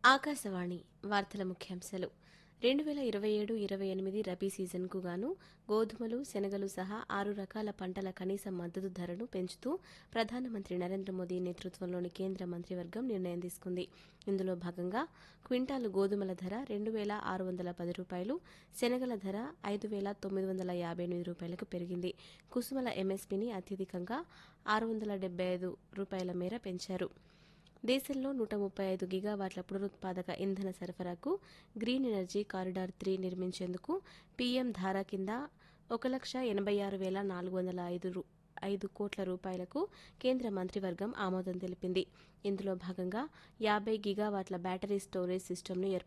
ఆకాశవాణి వార్తల ముఖ్యాంశాలు రెండు వేల ఇరవై ఏడు ఇరవై ఎనిమిది రబీ సీజన్కు గాను గోధుమలు శనగలు సహా ఆరు రకాల పంటల కనీస మద్దతు ధరను పెంచుతూ ప్రధానమంత్రి నరేంద్ర మోదీ నేతృత్వంలోని కేంద్ర మంత్రివర్గం నిర్ణయం తీసుకుంది ఇందులో భాగంగా క్వింటాలు గోధుమల ధర రెండు వేల ఆరు వందల పది రూపాయలు శనగల ధర ఐదు వేల తొమ్మిది వందల యాభై ఎనిమిది రూపాయలకు పెరిగింది కుసుమల ఎంఎస్పీని అత్యధికంగా ఆరు వందల డెబ్బై ఐదు రూపాయల మేర పెంచారు దేశంలో నూట ముప్పై ఐదు గిగావాట్ల పునరుత్పాదక ఇంధన సరఫరాకు గ్రీన్ ఎనర్జీ కారిడార్ త్రీ నిర్మించేందుకు పీఎం ధారా కింద ఒక లక్ష ఎనభై ఆరు వేల నాలుగు వందల ఐదు రూ- ఐదు కోట్ల రూపాయలకు కేంద్ర మంత్రివర్గం ఆమోదం తెలిపింది ఇందులో భాగంగా యాభై గిగావాట్ల బ్యాటరీ స్టోరేజ్ సిస్టమ్ను ఏర్పాటు